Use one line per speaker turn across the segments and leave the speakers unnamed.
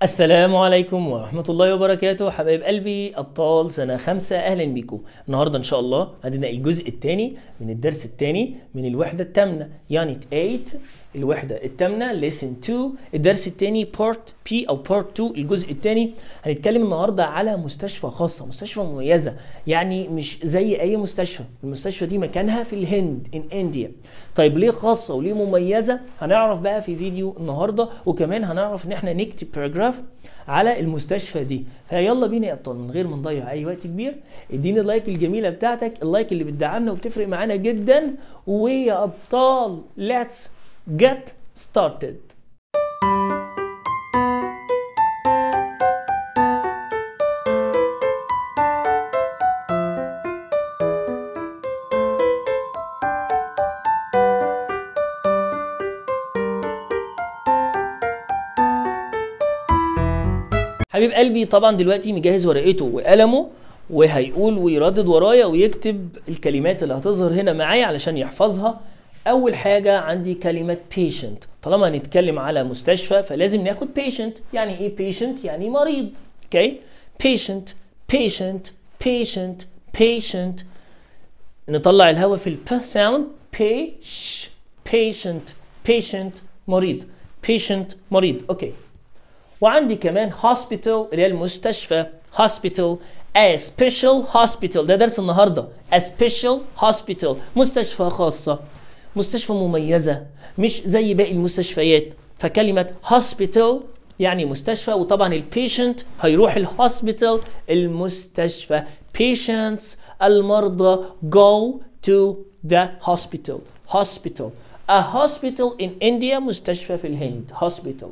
السلام عليكم ورحمة الله وبركاته حبايب قلبي أبطال سنة خمسة أهلا بيكم النهاردة إن شاء الله عندنا الجزء الثاني من الدرس الثاني من الوحدة الثامنة يعني 8 الوحدة الثامنة lesson 2 الدرس الثاني part P أو part 2 الجزء الثاني هنتكلم النهاردة على مستشفى خاصة مستشفى مميزة يعني مش زي أي مستشفى المستشفى دي مكانها في الهند in India طيب ليه خاصة وليه مميزة هنعرف بقى في فيديو النهاردة وكمان هنعرف ان احنا نكتب باراجراف على المستشفى دي فيلا بينا يا ابطال من غير ما نضيع اي وقت كبير اديني اللايك الجميله بتاعتك اللايك اللي بتدعمنا وبتفرق معانا جدا ويا ابطال let's get started حبيب قلبي طبعا دلوقتي مجهز ورقته وقلمه وهيقول ويردد ورايا ويكتب الكلمات اللي هتظهر هنا معايا علشان يحفظها اول حاجه عندي كلمه patient طالما هنتكلم على مستشفى فلازم ناخد patient يعني ايه patient يعني مريض اوكي patient patient patient patient نطلع الهواء في الب ساوند بيش patient patient مريض patient مريض اوكي وعندي كمان hospital اللي هي المستشفى hospital a special hospital ده درس النهارده a special hospital مستشفى خاصة مستشفى مميزة مش زي باقي المستشفيات فكلمة hospital يعني مستشفى وطبعا البيشنت هيروح الهوسبيتال المستشفى patients المرضى go to the hospital hospital a hospital in India مستشفى في الهند hospital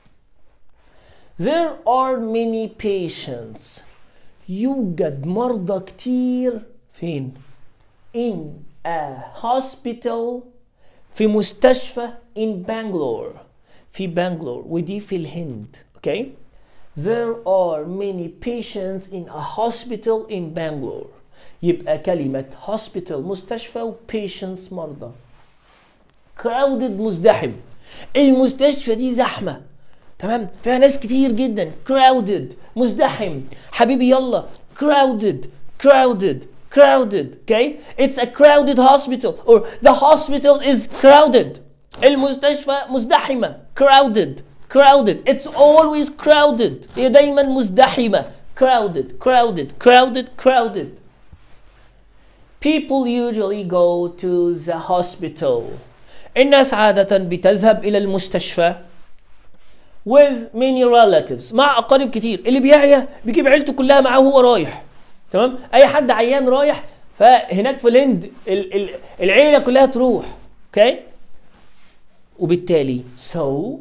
There are many patients. يوجد مرضى كتير فين؟ In a hospital في مستشفى in Bangalore في بنغلور ودي في الهند okay? There are many patients in a hospital in Bangalore يبقى كلمة hospital مستشفى و patients مرضى crowded مزدحم المستشفى دي زحمة تمام فيها ناس كتير جدا crowded مزدحم حبيبي يلا crowded crowded crowded okay it's a crowded hospital or the hospital is crowded المستشفى مزدحمة crowded crowded it's always crowded هي دايما مزدحمة crowded crowded crowded crowded people usually go to the hospital الناس عادة بتذهب إلى المستشفى with many relatives مع اقارب كتير اللي بيعيا بيجيب عيلته كلها معاه وهو رايح تمام اي حد عيان رايح فهناك في الهند ال- ال- العيله كلها تروح اوكي وبالتالي so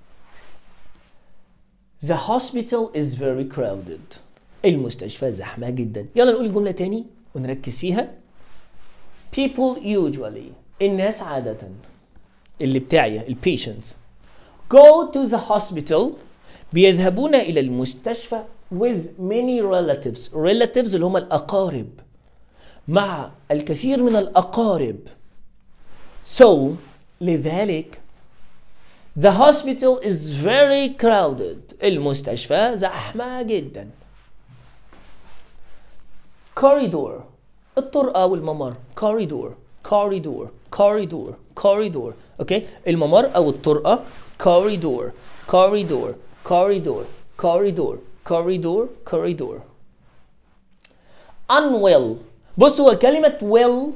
the hospital is very crowded المستشفى زحمه جدا يلا نقول الجمله تاني ونركز فيها people usually الناس عاده اللي بتاعيا البيشنتس go to the hospital بيذهبون إلى المستشفى with many relatives relatives اللي هم الأقارب مع الكثير من الأقارب so لذلك the hospital is very crowded المستشفى زحمة جدا corridor الطرقة والممر corridor corridor corridor corridor اوكي الممر او الطرقة corridor corridor corridor corridor corridor corridor unwell بص هو كلمة well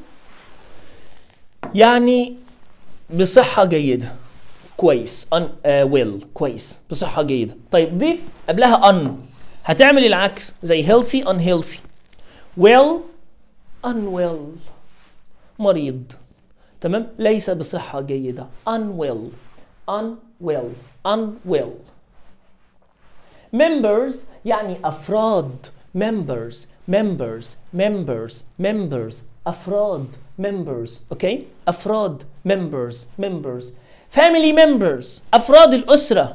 يعني بصحة جيدة كويس un, uh, well كويس بصحة جيدة طيب ضيف قبلها un هتعمل العكس زي healthy unhealthy well unwell مريض تمام ليس بصحة جيدة unwell unwell unwell members يعني أفراد members members members members أفراد members أوكي أفراد members members family members أفراد الأسرة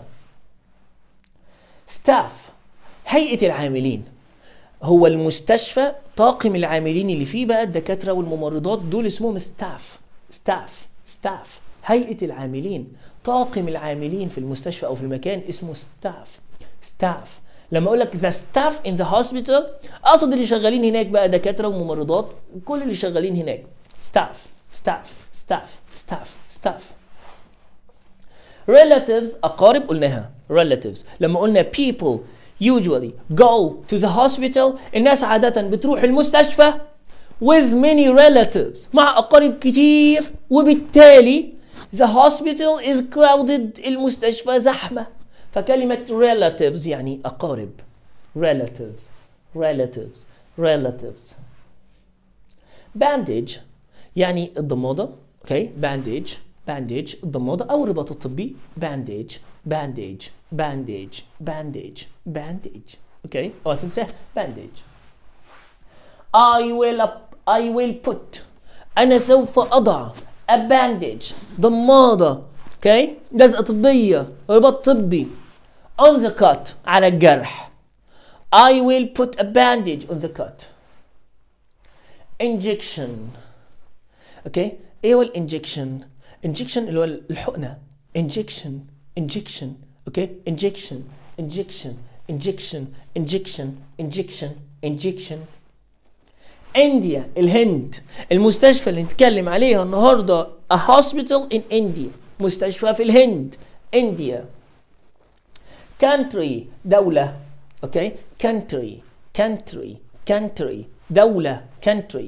staff هيئة العاملين هو المستشفى طاقم العاملين اللي فيه بقى الدكاترة والممرضات دول اسمهم staff staff staff هيئة العاملين طاقم العاملين في المستشفى أو في المكان اسمه staff staff لما اقول لك the staff in the hospital اقصد اللي شغالين هناك بقى دكاتره وممرضات كل اللي شغالين هناك staff staff staff staff staff relatives اقارب قلناها relatives لما قلنا people usually go to the hospital الناس عادة بتروح المستشفى with many relatives مع أقارب كتير وبالتالي the hospital is crowded المستشفى زحمة فكلمة relatives يعني أقارب relatives relatives relatives bandage يعني الضمادة اوكي bandage bandage الضمادة أو الرباط الطبي bandage bandage bandage bandage bandage اوكي اوعى تنساه bandage I will I will put أنا سوف أضع a bandage ضمادة اوكي لزقة طبية رباط طبي on the cut على الجرح I will put a bandage on the cut injection اوكي ايه هو الانجكشن injection اللي هو الحقنة injection injection اوكي injection injection injection injection injection injection انديا الهند المستشفى اللي نتكلم عليها النهارده a hospital in India مستشفى في الهند انديا country دولة اوكي country country country دولة country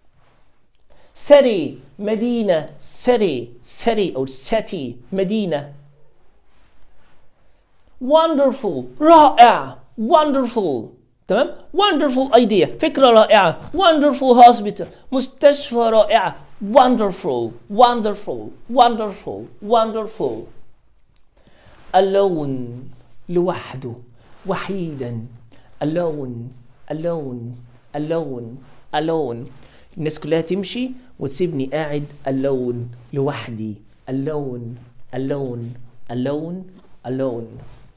city مدينة city city أو city مدينة wonderful رائع wonderful تمام wonderful idea فكرة رائعة wonderful hospital مستشفى رائعة wonderful wonderful wonderful wonderful alone لوحده وحيدا alone alone alone alone الناس كلها تمشي وتسيبني قاعد alone لوحدي alone alone alone alone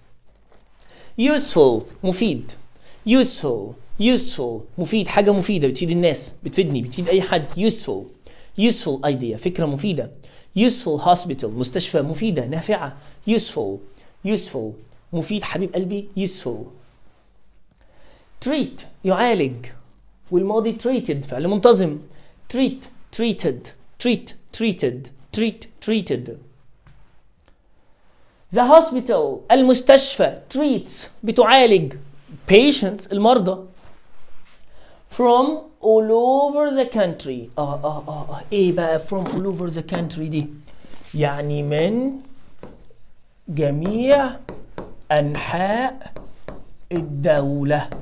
useful مفيد useful useful مفيد حاجة مفيدة بتفيد الناس بتفيدني بتفيد أي حد useful useful idea فكرة مفيدة useful hospital مستشفى مفيدة نافعة useful useful مفيد حبيب قلبي useful treat يعالج والماضي treated فعل منتظم treat treated treat treated treat treated The hospital المستشفى treats بتعالج patients المرضى from all over the country اه اه اه, آه. ايه بقى from all over the country دي يعني من جميع انحاء الدولة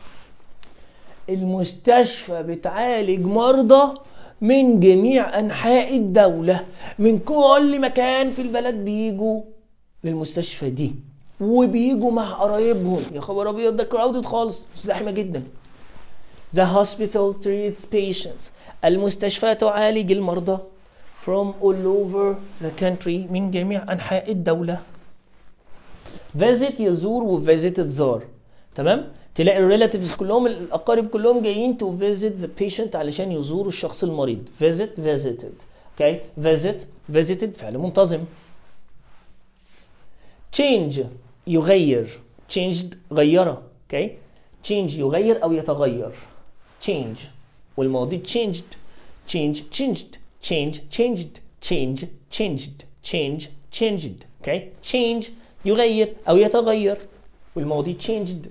المستشفى بتعالج مرضى من جميع انحاء الدولة من كل مكان في البلد بيجوا للمستشفى دي وبيجوا مع قرايبهم يا خبر ابيض ده كراودد خالص زحمه جدا The hospital treats patients المستشفى تعالج المرضى from all over the country من جميع انحاء الدوله visit يزور و visit تزار تمام تلاقي الريلاتيفز كلهم الاقارب كلهم جايين to visit the patient علشان يزوروا الشخص المريض visit visited اوكي okay. visit visited فعل منتظم change يغير changed غيره اوكي okay. change يغير او يتغير change والماضي changed change changed change changed change changed change changed اوكي okay. change يغير او يتغير والماضي changed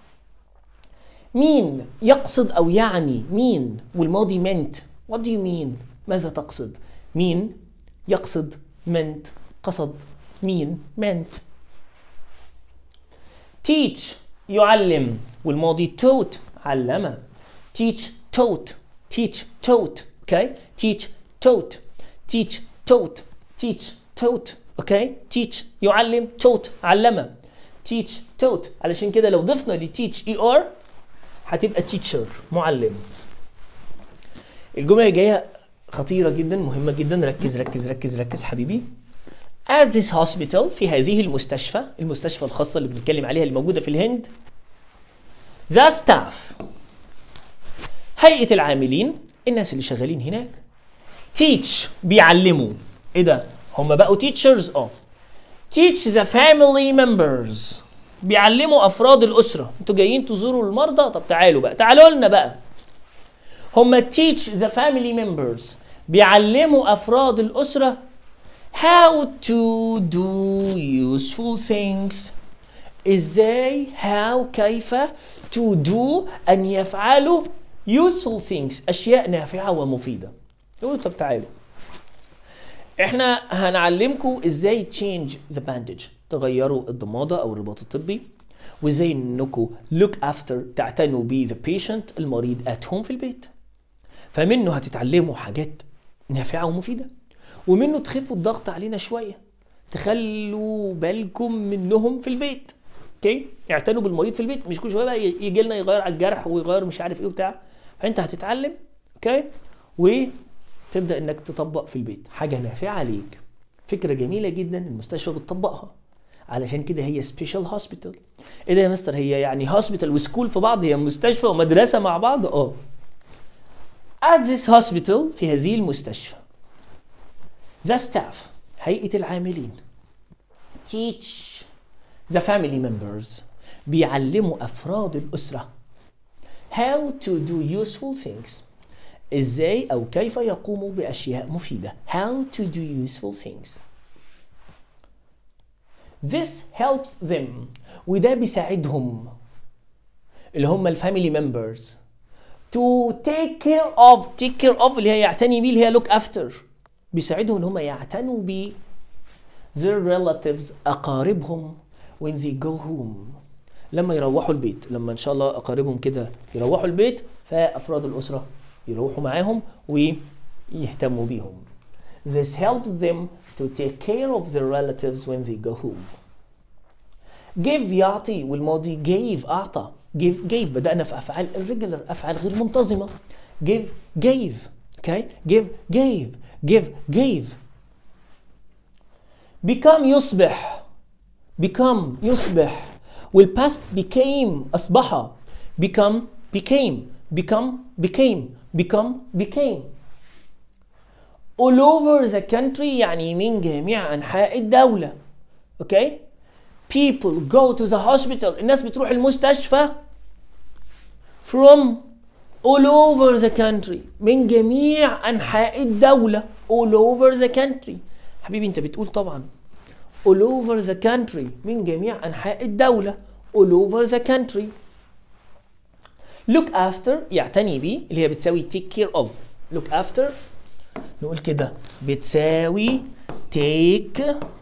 مين يقصد او يعني مين والماضي meant what do you mean ماذا تقصد مين يقصد meant قصد مين meant teach يعلم والماضي taught علم teach taught teach taught okay teach taught teach taught teach taught okay teach يعلم taught علم teach taught علشان كده لو ضفنا ل teach er هتبقى teacher معلم الجملة اللي جاية خطيرة جدا مهمة جدا ركز ركز ركز ركز حبيبي at this hospital في هذه المستشفى المستشفى الخاصة اللي بنتكلم عليها اللي موجودة في الهند the staff هيئة العاملين الناس اللي شغالين هناك teach بيعلموا ايه ده هم بقوا teachers اه teach the family members بيعلموا افراد الاسره انتوا جايين تزوروا المرضى طب تعالوا بقى تعالوا لنا بقى هما teach the family members بيعلموا افراد الاسره how to do useful things ازاي how كيف to do ان يفعلوا useful things اشياء نافعه ومفيده يقولوا طب تعالوا احنا هنعلمكم ازاي change the bandage تغيروا الضمادة او الرباط الطبي وازاي انكم look after تعتنوا ب the patient المريض at home في البيت فمنه هتتعلموا حاجات نافعة ومفيدة ومنه تخفوا الضغط علينا شوية تخلوا بالكم منهم في البيت اوكي اعتنوا بالمريض في البيت مش كل شويه بقى يجي لنا يغير على الجرح ويغير مش عارف ايه وبتاع فانت هتتعلم اوكي وتبدا انك تطبق في البيت حاجه نافعه ليك فكره جميله جدا المستشفى بتطبقها علشان كده هي سبيشال هوسبيتال ايه ده يا مستر هي يعني هوسبيتال وسكول في بعض هي مستشفى ومدرسه مع بعض اه at this hospital في هذه المستشفى the staff هيئة العاملين teach the family members بيعلموا أفراد الأسرة how to do useful things إزاي أو كيف يقوموا بأشياء مفيدة how to do useful things this helps them وده بيساعدهم اللي هم الفاميلي members to take care of take care of اللي هي يعتني بيه اللي هي look after بيساعدهم ان هم يعتنوا ب their relatives اقاربهم when they go home لما يروحوا البيت لما ان شاء الله اقاربهم كده يروحوا البيت فافراد الاسره يروحوا معاهم ويهتموا بيهم this helps them to take care of their relatives when they go home give يعطي والماضي gave أعطى give gave بدأنا في أفعال irregular أفعال غير منتظمة give gave okay give gave give gave become يصبح become يصبح والpast became أصبح become became become became become became all over the country يعني من جميع أنحاء الدولة okay people go to the hospital الناس بتروح المستشفى from all over the country من جميع أنحاء الدولة all over the country حبيبي أنت بتقول طبعا all over the country من جميع أنحاء الدولة all over the country look after يعتني بيه اللي هي بتساوي take care of look after نقول كده بتساوي take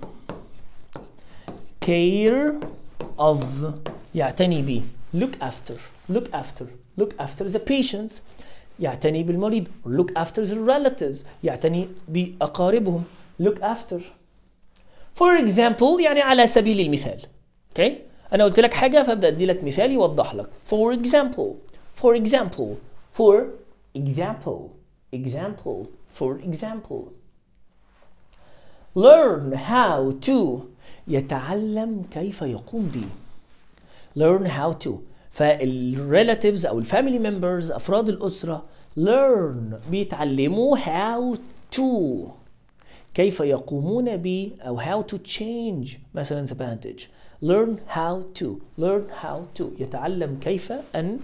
care of يعتني بيه look after look after look after the patients يعتني بالمريض look after the relatives يعتني بأقاربهم look after for example يعني على سبيل المثال okay أنا قلت لك حاجة فأبدأ أدي لك مثال يوضح لك for example for example for example example for example learn how to يتعلم كيف يقوم به learn how to فالريلاتيفز او الفاميلي ممبرز افراد الاسره learn بيتعلموا how to كيف يقومون ب او how to change مثلا the bandage learn how to learn how to يتعلم كيف ان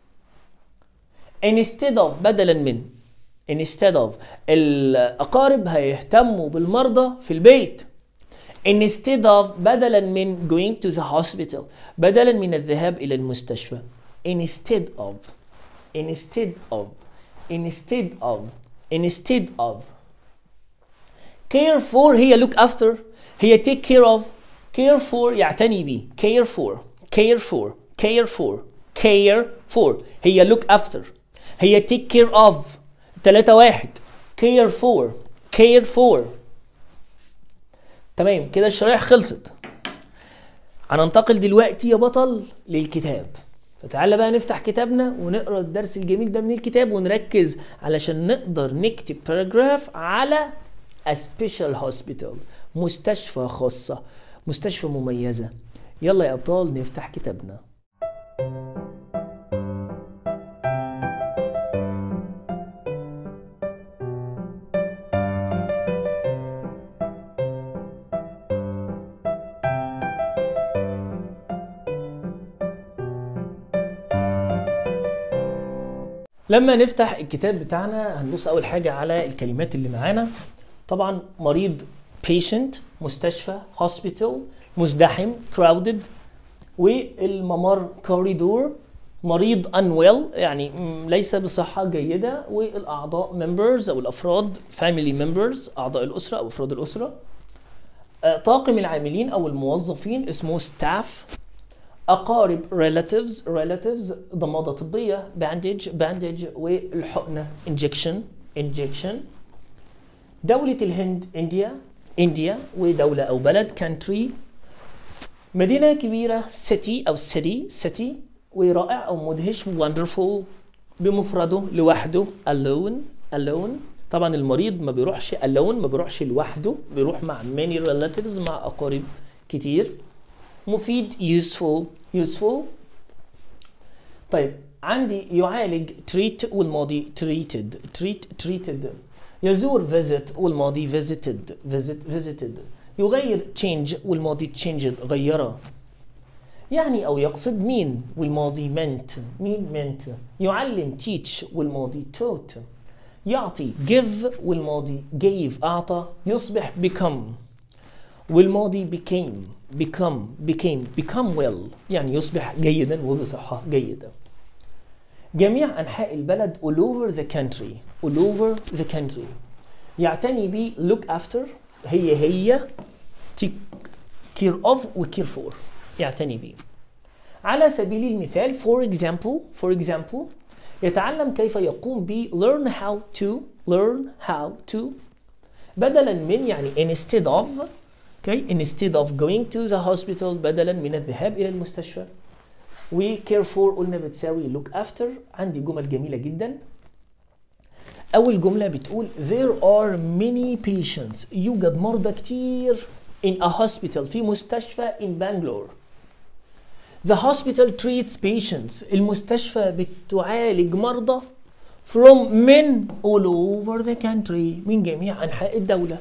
instead of بدلا من instead of الأقارب هيهتموا بالمرضى في البيت instead of بدلا من going to the hospital بدلا من الذهاب إلى المستشفى instead of instead of instead of instead of care for هي look after هي take care of care for يعتني بيه care for care for care for care for هي look after هي take care of تلاتة واحد care for care for تمام كده الشرايح خلصت هننتقل دلوقتي يا بطل للكتاب فتعالى بقى نفتح كتابنا ونقرا الدرس الجميل ده من الكتاب ونركز علشان نقدر نكتب باراجراف على a special hospital مستشفى خاصة مستشفى مميزة يلا يا أبطال نفتح كتابنا لما نفتح الكتاب بتاعنا هنبص اول حاجه على الكلمات اللي معانا طبعا مريض patient مستشفى hospital مزدحم crowded والممر corridor مريض unwell يعني م- ليس بصحة جيدة والأعضاء members أو الأفراد family members أعضاء الأسرة أو أفراد الأسرة آه، طاقم العاملين أو الموظفين اسمه staff أقارب relatives relatives ضمادة طبية bandage bandage والحقنة injection injection دولة الهند إنديا إنديا ودولة أو بلد country مدينة كبيرة city أو city city ورائع أو مدهش wonderful بمفرده لوحده alone alone طبعا المريض ما بيروحش alone ما بيروحش لوحده بيروح مع many relatives مع أقارب كتير مفيد useful useful طيب عندي يعالج treat والماضي treated treat treated يزور visit والماضي visited visit visited يغير change والماضي changed غيره يعني أو يقصد مين والماضي meant مين meant يعلم teach والماضي taught يعطي give والماضي gave أعطى يصبح become والماضي became become became become well يعني يصبح جيدا وبصحة جيدة جميع أنحاء البلد all over the country all over the country يعتني ب look after هي هي take care of و care for يعتني به على سبيل المثال for example for example يتعلم كيف يقوم ب learn how to learn how to بدلا من يعني instead of okay instead of going to the hospital بدلا من الذهاب الى المستشفى و care for قلنا بتساوي look after عندي جمل جميلة جدا أول جملة بتقول there are many patients يوجد مرضى كتير in a hospital في مستشفى in Bangalore The hospital treats patients المستشفى بتعالج مرضى from men all over the country من جميع أنحاء الدولة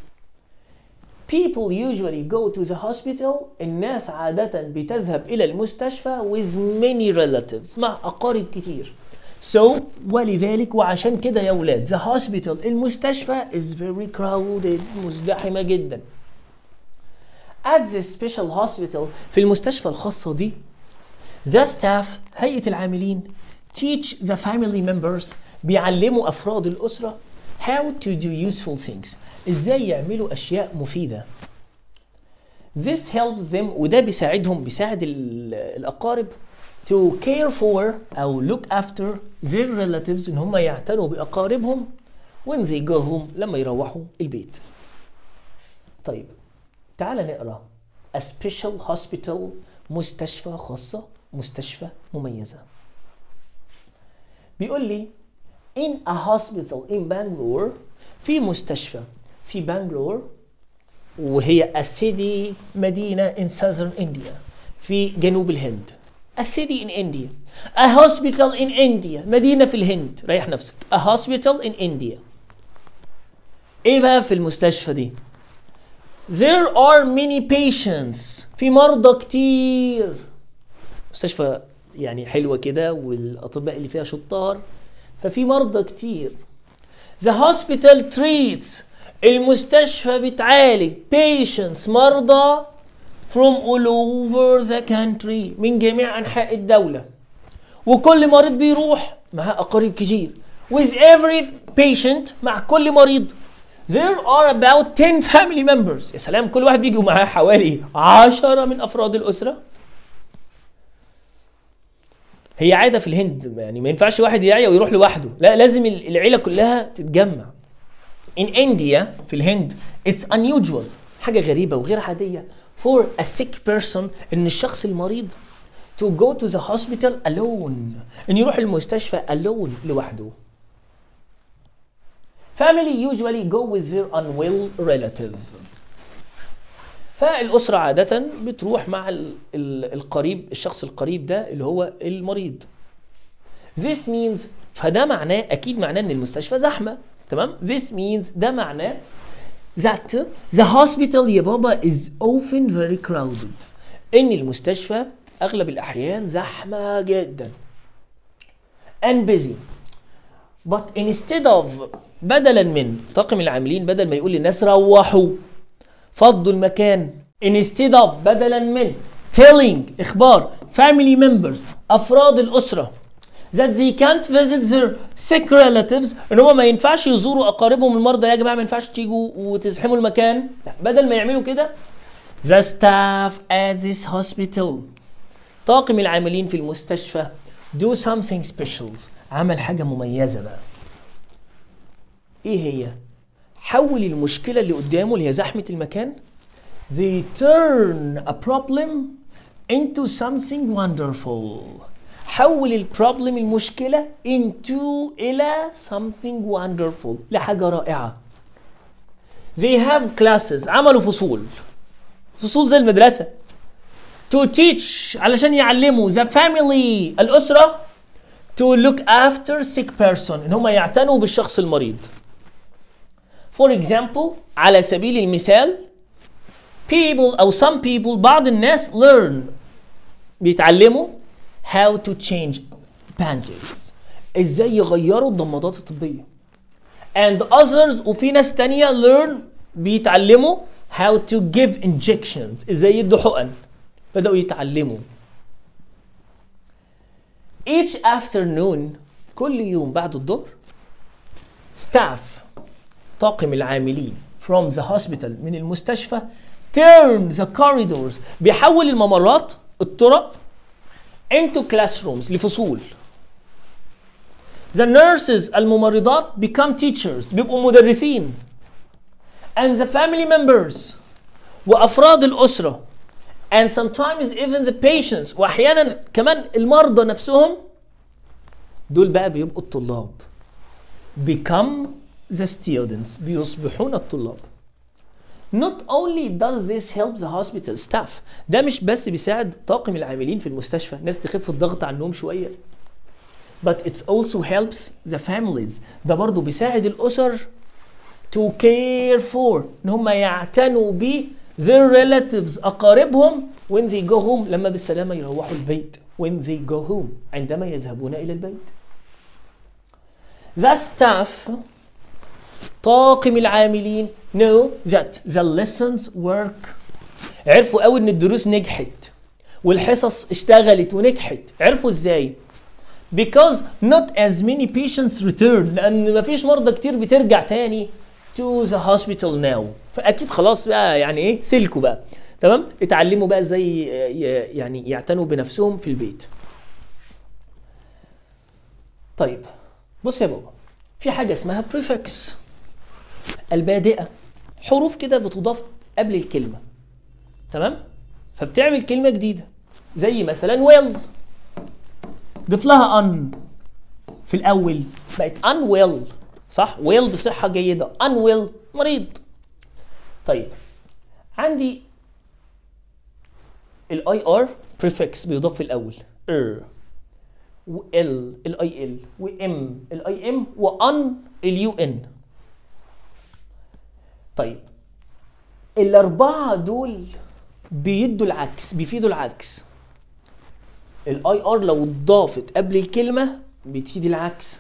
People usually go to the hospital الناس عادة بتذهب إلى المستشفى with many relatives مع أقارب كتير So ولذلك وعشان كده يا ولاد the hospital المستشفى is very crowded مزدحمة جدا At the special hospital في المستشفى الخاصة دي the staff هيئة العاملين teach the family members بيعلموا أفراد الأسرة how to do useful things ازاي يعملوا اشياء مفيده This helps them وده بيساعدهم بيساعد ال- الاقارب to care for او look after their relatives ان هم يعتنوا باقاربهم when they go home لما يروحوا البيت. طيب تعال نقرا a special hospital مستشفى خاصه مستشفى مميزه. بيقول لي in a hospital in Bangalore في مستشفى في بانجلور وهي a city مدينة in southern India في جنوب الهند a city in India a hospital in India مدينة في الهند ريح نفسك a hospital in India ايه بقى في المستشفى دي there are many patients في مرضى كتير مستشفى يعني حلوة كده والأطباء اللي فيها شطار ففي مرضى كتير The hospital treats المستشفى بتعالج patients مرضى from all over the country من جميع أنحاء الدولة وكل مريض بيروح معاه أقارب كتير with every patient مع كل مريض there are about 10 family members يا سلام كل واحد بيجي معاه حوالي 10 من أفراد الأسرة هي عادة في الهند يعني ما ينفعش واحد يعيا ويروح لوحده لا لازم العيلة كلها تتجمع in India في الهند it's unusual حاجة غريبة وغير عادية for a sick person ان الشخص المريض to go to the hospital alone ان يروح المستشفى alone لوحده family usually go with their unwell relative فالأسرة عادة بتروح مع ال- ال- القريب الشخص القريب ده اللي هو المريض This means فده معناه أكيد معناه إن المستشفى زحمة تمام This means ده معناه that the hospital يا بابا is often very crowded إن المستشفى أغلب الأحيان زحمة جدا and busy but instead of بدلا من طاقم العاملين بدل ما يقول للناس روحوا فضوا المكان instead of بدلا من telling اخبار family members افراد الاسره that they can't visit their sick relatives ان هم ما ينفعش يزوروا اقاربهم المرضى يا جماعه ما ينفعش تيجوا وتزحموا المكان لا بدل ما يعملوا كده the staff at this hospital طاقم العاملين في المستشفى do something special عمل حاجه مميزه بقى ايه هي حول المشكله اللي قدامه اللي هي زحمه المكان they turn a problem into something wonderful حول البروبلم المشكلة into إلى something wonderful لحاجة رائعة they have classes عملوا فصول فصول زي المدرسة to teach علشان يعلموا the family الأسرة to look after sick person إن هم يعتنوا بالشخص المريض for example على سبيل المثال people أو some people بعض الناس learn بيتعلموا how to change bandages ازاي يغيروا الضمادات الطبية and others وفي ناس تانية learn بيتعلموا how to give injections ازاي يدوا حقن بدأوا يتعلموا each afternoon كل يوم بعد الظهر staff طاقم العاملين from the hospital من المستشفى turn the corridors بيحول الممرات الطرق into classrooms لفصول the nurses الممرضات become teachers بيبقوا مدرسين and the family members وأفراد الأسرة and sometimes even the patients وأحيانا كمان المرضى نفسهم دول بقى بيبقوا الطلاب become the students بيصبحون الطلاب Not only does this help the hospital staff ده مش بس بيساعد طاقم العاملين في المستشفى ناس تخف الضغط عنهم شوية but it also helps the families ده برضو بيساعد الأسر to care for ان هم يعتنوا ب their relatives أقاربهم when they go home لما بالسلامة يروحوا البيت when they go home عندما يذهبون إلى البيت the staff طاقم العاملين know that the lessons work عرفوا قوي ان الدروس نجحت والحصص اشتغلت ونجحت عرفوا ازاي because not as many patients return لان مفيش مرضى كتير بترجع تاني to the hospital now فاكيد خلاص بقى يعني ايه سلكوا بقى تمام اتعلموا بقى ازاي ي- يعني يعتنوا بنفسهم في البيت طيب بص يا بابا في حاجه اسمها prefix البادئه حروف كده بتضاف قبل الكلمه تمام فبتعمل كلمه جديده زي مثلا well ضيف لها ان في الاول بقت unwell صح well بصحه جيده unwell مريض طيب عندي الاي ار prefix بيضاف في الاول ار وال الاي ال وام الاي ام وان اليو ان طيب الاربعه دول بيدوا العكس بيفيدوا العكس الاي ار لو اتضافت قبل الكلمه بتفيد العكس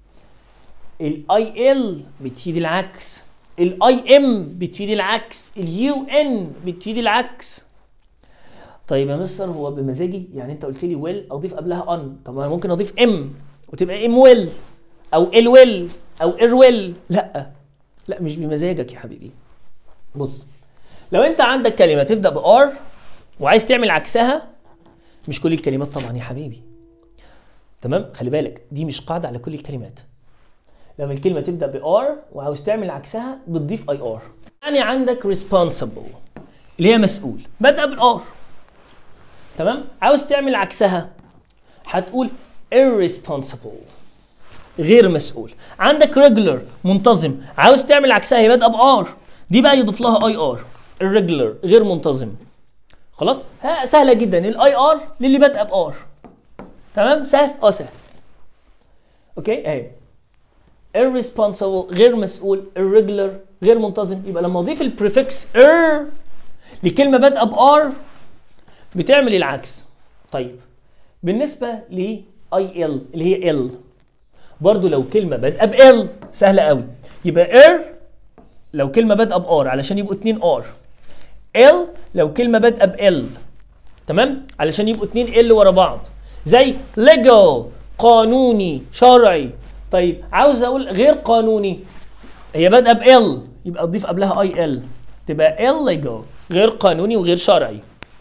الاي ال بتفيد العكس الاي ام بتفيد العكس اليو ان بتفيد العكس طيب يا مستر هو بمزاجي يعني انت قلت لي ويل اضيف قبلها ان طب انا ممكن اضيف ام وتبقى ام ويل او ال ويل او ار ويل لا لا مش بمزاجك يا حبيبي بص لو انت عندك كلمه تبدا بار وعايز تعمل عكسها مش كل الكلمات طبعا يا حبيبي تمام خلي بالك دي مش قاعده على كل الكلمات لما الكلمه تبدا بار وعاوز تعمل عكسها بتضيف اي ار يعني عندك responsible اللي هي مسؤول بادئه بالار تمام عاوز تعمل عكسها هتقول irresponsible غير مسؤول عندك regular منتظم عاوز تعمل عكسها هي بادئه بار دي بقى يضيف لها اي ار irregular غير منتظم خلاص ها سهله جدا الاي ار للي بادئه بار تمام سهل اه سهل اوكي اهي irresponsible غير مسؤول irregular غير منتظم يبقى لما اضيف البريفكس ir لكلمه بادئه بار بتعمل العكس طيب بالنسبه ل اي ال اللي هي ال برضو لو كلمه بادئه ب ال سهله قوي يبقى ار لو كلمه بادئه ب ار علشان يبقوا اتنين ار ال لو كلمه بادئه ب ال تمام علشان يبقوا اتنين ال ورا بعض زي ليجل قانوني شرعي طيب عاوز اقول غير قانوني هي بادئه ب ال يبقى اضيف قبلها اي ال تبقى illegal غير قانوني وغير شرعي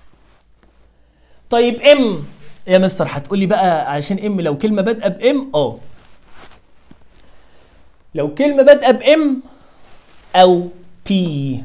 طيب ام يا مستر هتقول لي بقى عشان ام لو كلمه بادئه بام اه لو كلمه بادئه بام او بي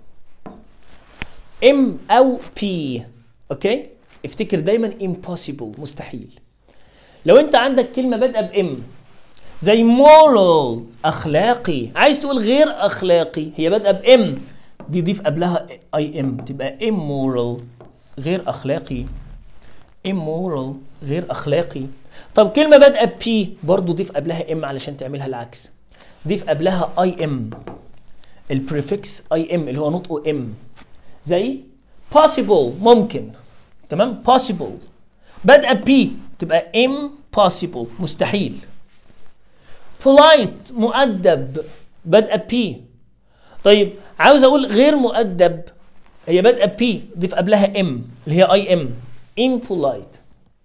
ام او بي اوكي افتكر دايما impossible مستحيل لو انت عندك كلمه بادئه بام زي moral اخلاقي عايز تقول غير اخلاقي هي بادئه بام دي ضيف قبلها اي ام تبقى immoral غير اخلاقي immoral غير اخلاقي طب كلمه بادئه بي برضه ضيف قبلها ام علشان تعملها العكس ضيف قبلها اي ام البريفكس اي ام اللي هو نطقه ام زي possible ممكن تمام possible بادئه بي تبقى impossible مستحيل polite مؤدب بادئه بي طيب عاوز اقول غير مؤدب هي بادئه بي ضيف قبلها ام اللي هي اي ام impolite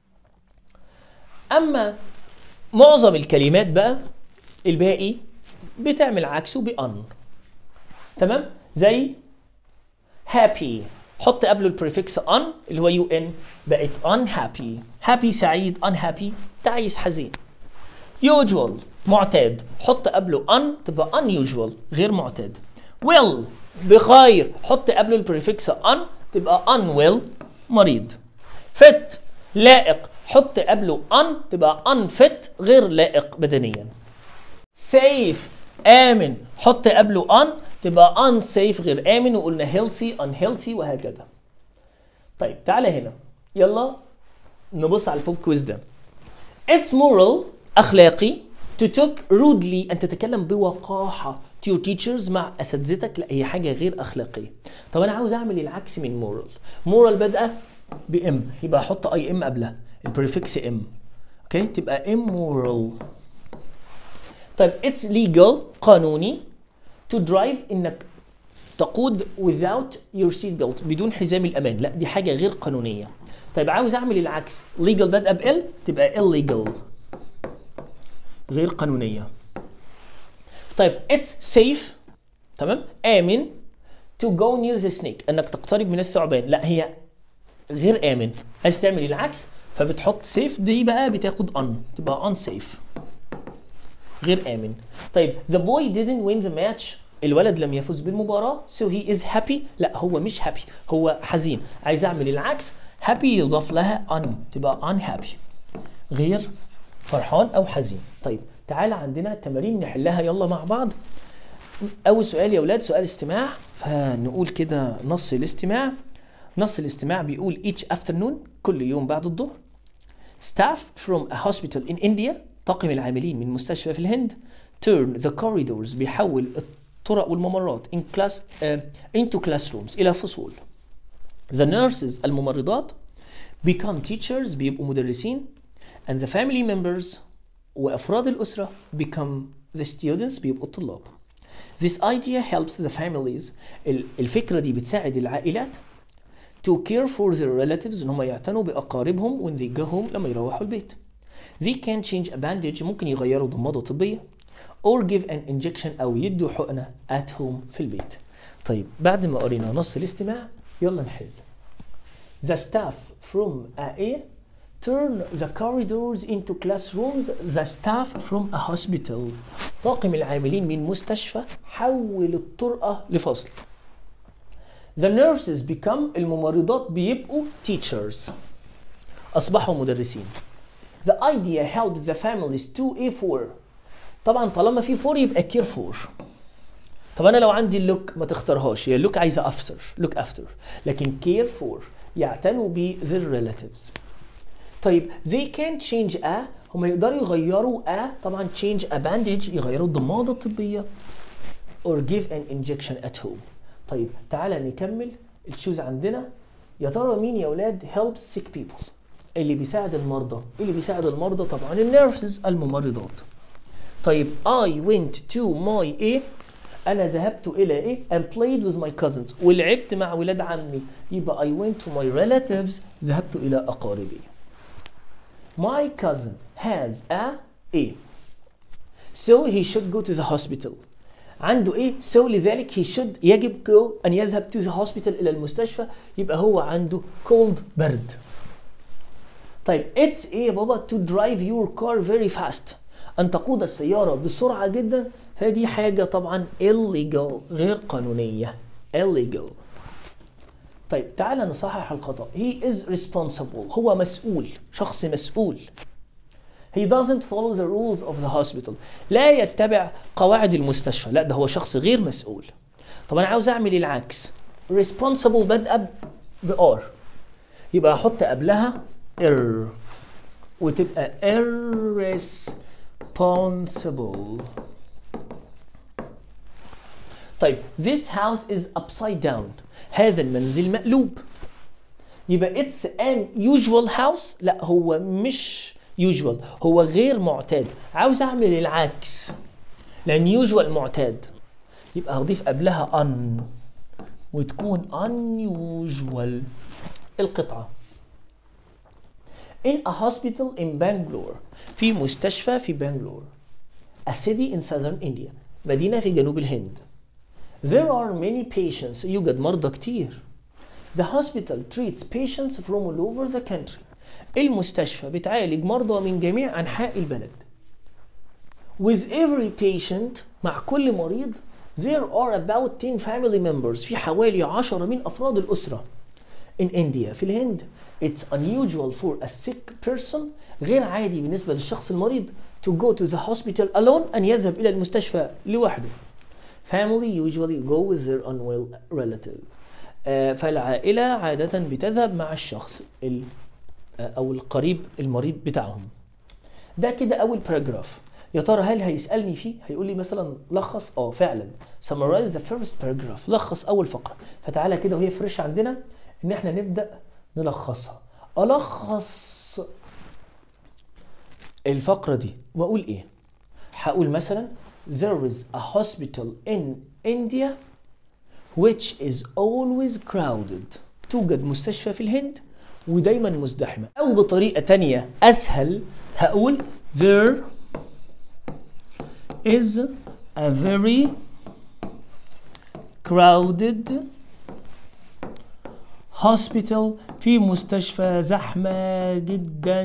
اما معظم الكلمات بقى الباقي بتعمل عكسه بان تمام زي happy حط قبله البريفكس ان اللي هو يو ان بقت unhappy happy سعيد unhappy تعيس حزين usual معتاد حط قبله un تبقى unusual غير معتاد well بخير حط قبله البريفكس un تبقى unwell مريض fit لائق حط قبله un تبقى unfit غير لائق بدنيا safe آمن حط قبله un تبقى unsafe غير آمن وقلنا healthy unhealthy وهكذا طيب تعالى هنا يلا نبص على البوب كويز ده It's moral أخلاقي to talk rudely أن تتكلم بوقاحة to your teachers مع أساتذتك لا هي حاجة غير أخلاقية طب أنا عاوز أعمل العكس من moral moral بادئة بإم يبقى أحط أي إم قبلها البريفكس إم أوكي تبقى immoral طيب it's legal قانوني to drive إنك تقود without your seat belt بدون حزام الأمان لا دي حاجة غير قانونية طيب عاوز أعمل العكس legal بادئة ب L تبقى illegal غير قانونية طيب it's safe تمام آمن to go near the snake انك تقترب من الثعبان لا هي غير آمن عايز تعمل العكس فبتحط safe دي بقى بتاخد on تبقى unsafe غير آمن طيب the boy didn't win the match الولد لم يفوز بالمباراة so he is happy لا هو مش happy هو حزين عايز اعمل العكس happy يضاف لها un تبقى unhappy غير فرحان او حزين طيب تعالى عندنا تمارين نحلها يلا مع بعض اول سؤال يا اولاد سؤال استماع فنقول كده نص الاستماع نص الاستماع بيقول each afternoon كل يوم بعد الظهر staff from a hospital in India طاقم العاملين من مستشفى في الهند turn the corridors بيحول الطرق والممرات in class uh, into classrooms إلى فصول the nurses الممرضات become teachers بيبقوا مدرسين and the family members وأفراد الأسرة become the students بيبقوا الطلاب This idea helps the families ال- الفكرة دي بتساعد العائلات to care for their relatives ان هم يعتنوا باقاربهم when they go home لما يروحوا البيت. They can change a bandage ممكن يغيروا ضمادة طبية or give an injection او يدوا حقنة at home في البيت. طيب بعد ما قرينا نص الاستماع يلا نحل. The staff from A turn the corridors into classrooms. The staff from a hospital طاقم العاملين من مستشفى حول الطرقة لفصل. The nurses become الممرضات بيبقوا teachers أصبحوا مدرسين The idea helped the families to a for طبعا طالما في for يبقى care for طب أنا لو عندي اللوك ما تختارهاش هي اللوك عايزة after look after لكن care for يعتنوا ب their relatives طيب they can change a هم يقدروا يغيروا a طبعا change a bandage يغيروا الضمادة الطبية or give an injection at home طيب تعالى نكمل الشوز عندنا يا ترى مين يا اولاد helps sick people اللي بيساعد المرضى اللي بيساعد المرضى طبعا النيرسز الممرضات طيب I went to my ايه انا ذهبت الى ايه and played with my cousins ولعبت مع ولاد عمي يبقى I went to my relatives ذهبت الى اقاربي my cousin has a ايه so he should go to the hospital عنده ايه so لذلك he should يجب go ان يذهب to the hospital الى المستشفى يبقى هو عنده cold برد طيب it's ايه يا بابا to drive your car very fast ان تقود السياره بسرعه جدا فدي حاجه طبعا illegal غير قانونيه illegal طيب تعالى نصحح الخطا he is responsible هو مسؤول شخص مسؤول He doesn't follow the rules of the hospital. لا يتبع قواعد المستشفى. لا ده هو شخص غير مسؤول. طب انا عاوز اعمل العكس. Responsible بادئه ب R. يبقى احط قبلها R وتبقى irresponsible. طيب this house is upside down. هذا المنزل مقلوب. يبقى it's an usual house لا هو مش usual هو غير معتاد عاوز اعمل العكس لان usual معتاد يبقى هضيف قبلها un وتكون unusual القطعة in a hospital in Bangalore في مستشفى في بنغلور a city in southern India مدينة في جنوب الهند there are many patients يوجد مرضى كتير the hospital treats patients from all over the country المستشفى بتعالج مرضى من جميع أنحاء البلد. With every patient مع كل مريض there are about 10 family members في حوالي 10 من أفراد الأسرة. In India في الهند it's unusual for a sick person غير عادي بالنسبة للشخص المريض to go to the hospital alone أن يذهب إلى المستشفى لوحده. Family usually go with their unwell relative. آه فالعائلة عادة بتذهب مع الشخص ال او القريب المريض بتاعهم ده كده اول باراجراف يا ترى هل هيسالني فيه هيقول لي مثلا لخص اه فعلا summarize the first paragraph لخص اول فقره فتعالى كده وهي فريش عندنا ان احنا نبدا نلخصها الخص الفقره دي واقول ايه هقول مثلا there is a hospital in India which is always crowded توجد مستشفى في الهند ودايما مزدحمة أو بطريقة تانية أسهل هقول there is a very crowded hospital في مستشفى زحمة جدا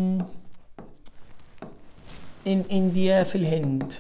in India في الهند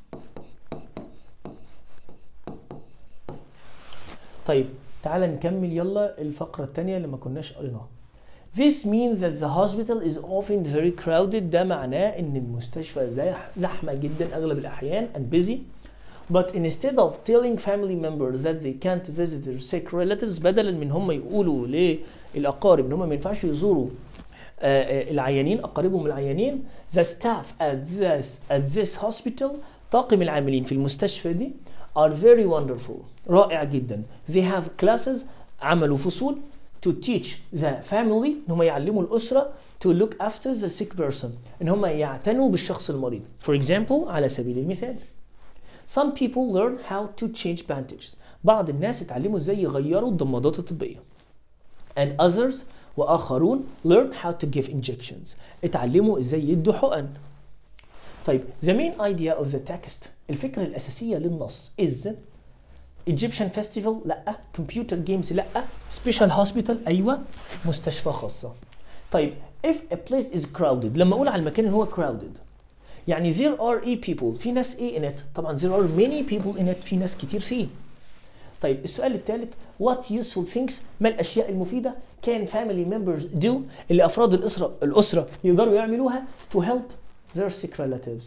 طيب تعال نكمل يلا الفقرة التانية اللي ما كناش قريناها This means that the hospital is often very crowded ده معناه ان المستشفى زح زحمة جدا اغلب الاحيان and busy but instead of telling family members that they can't visit their sick relatives بدلا من هم يقولوا للاقارب ان هم ما ينفعش يزوروا آه العيانين اقاربهم العيانين the staff at this at this hospital طاقم العاملين في المستشفى دي are very wonderful رائع جدا they have classes عملوا فصول to teach the family ان هم يعلموا الاسره to look after the sick person ان هم يعتنوا بالشخص المريض for example على سبيل المثال some people learn how to change bandages بعض الناس اتعلموا ازاي يغيروا الضمادات الطبيه and others واخرون learn how to give injections اتعلموا ازاي يدوا حقن طيب the main idea of the text الفكره الاساسيه للنص is Egyptian festival لا كمبيوتر جيمز لا سبيشال هوسبيتال ايوه مستشفى خاصه طيب if a place is crowded لما اقول على المكان ان هو crowded يعني there are a people في ناس ايه in it طبعا there are many people in it في ناس كتير فيه طيب السؤال الثالث what useful things ما الاشياء المفيده can family members do اللي افراد الاسره الاسره يقدروا يعملوها to help their sick relatives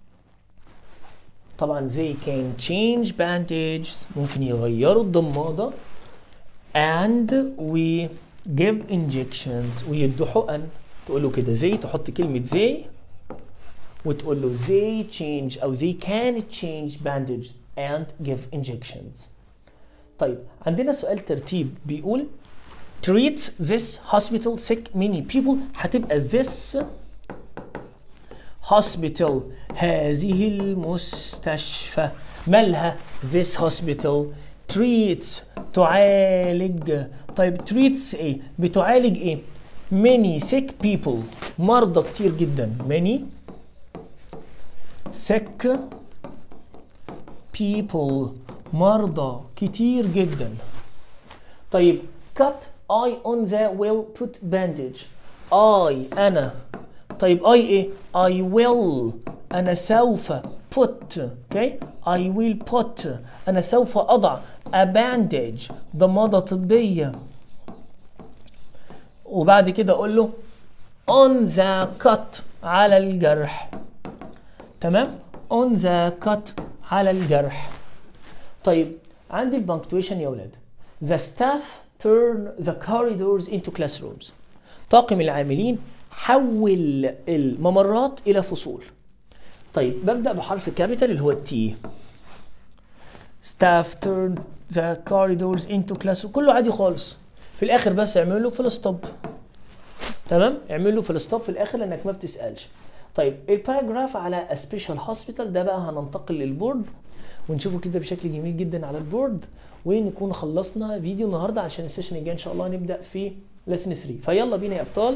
طبعا they can change bandages ممكن يغيروا الضمادة and we give injections ويدوا حقن تقول له كده زي تحط كلمة زي وتقول له they change أو they can change bandages and give injections طيب عندنا سؤال ترتيب بيقول treats this hospital sick many people هتبقى this hospital هذه المستشفى مالها this hospital treats تعالج طيب treats ايه بتعالج ايه many sick people مرضى كتير جدا many sick people مرضى كتير جدا طيب cut I on the will put bandage I أنا طيب I إيه I will أنا سوف put okay I will put أنا سوف أضع a bandage ضمادة طبية وبعد كده أقول له on the cut على الجرح تمام on the cut على الجرح طيب عندي البنكتويشن يا ولاد the staff turn the corridors into classrooms طاقم العاملين حول الممرات الى فصول طيب ببدا بحرف كابيتال اللي هو التي staff turn the corridors into classrooms كله عادي خالص في الاخر بس اعمل له فول ستوب تمام اعمل له فول ستوب في الاخر لانك ما بتسالش طيب الباراجراف على a special hospital ده بقى هننتقل للبورد ونشوفه كده بشكل جميل جدا على البورد ونكون خلصنا فيديو النهارده عشان السيشن الجاي ان شاء الله هنبدا في لسن 3 فيلا بينا يا ابطال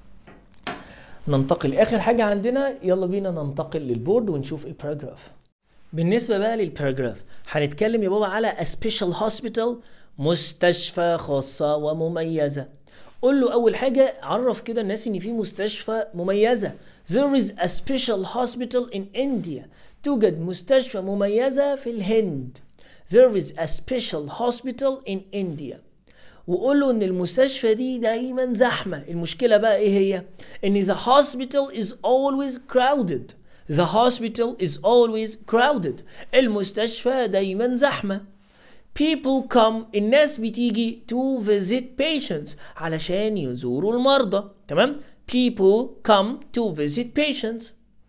ننتقل اخر حاجه عندنا يلا بينا ننتقل للبورد ونشوف الباراجراف بالنسبه بقى للباراجراف هنتكلم يا بابا على a special hospital مستشفى خاصه ومميزه قول له اول حاجه عرف كده الناس ان في مستشفى مميزه there is a special hospital in India توجد مستشفى مميزه في الهند there is a special hospital in India وقول له ان المستشفى دي دايما زحمه المشكله بقى ايه هي ان the hospital is always crowded the hospital is always crowded المستشفى دايما زحمه people come الناس بتيجي to visit patients علشان يزوروا المرضى تمام people come to visit patients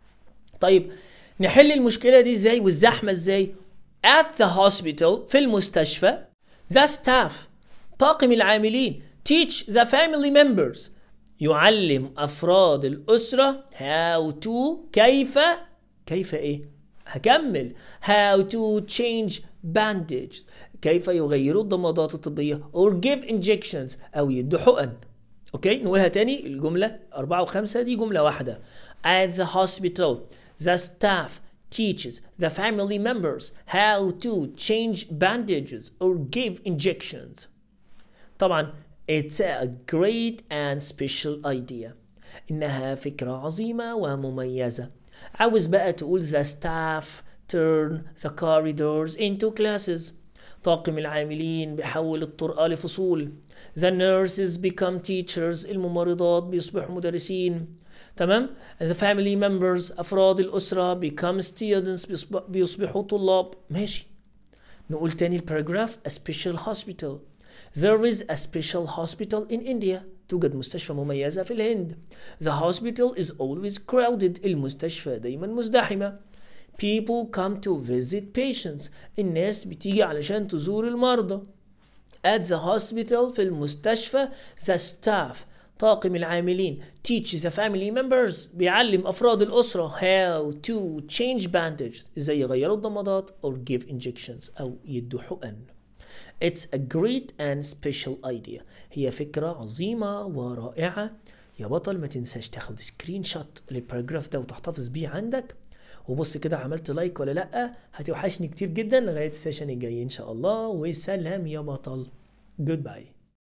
طيب نحل المشكله دي ازاي والزحمه ازاي at the hospital في المستشفى the staff طاقم العاملين teach the family members يعلم أفراد الأسرة how to كيف كيف إيه هكمل how to change bandage كيف يغيروا الضمادات الطبية or give injections أو يدوا حقن أوكي نقولها تاني الجملة أربعة وخمسة دي جملة واحدة at the hospital the staff teaches the family members how to change bandages or give injections طبعا it's a great and special idea إنها فكرة عظيمة ومميزة عاوز بقى تقول the staff turn the corridors into classes طاقم العاملين بيحول الطرقة لفصول the nurses become teachers الممرضات بيصبحوا مدرسين تمام the family members أفراد الأسرة become students بيصبح- بيصبحوا طلاب ماشي نقول تاني الباراجراف a special hospital There is a special hospital in India. توجد مستشفى مميزة في الهند. The hospital is always crowded. المستشفى دايما مزدحمة. People come to visit patients. الناس بتيجي علشان تزور المرضى. At the hospital في المستشفى the staff طاقم العاملين teach the family members بيعلم أفراد الأسرة how to change bandages إزاي يغيروا الضمادات or give injections أو يدوا حقن It's a great and special idea. هي فكرة عظيمة ورائعة. يا بطل ما تنساش تاخد سكرين شوت للباراجراف ده وتحتفظ بيه عندك وبص كده عملت لايك ولا لأ هتوحشني كتير جدا لغاية السيشن الجاي إن شاء الله وسلام يا بطل. Goodbye.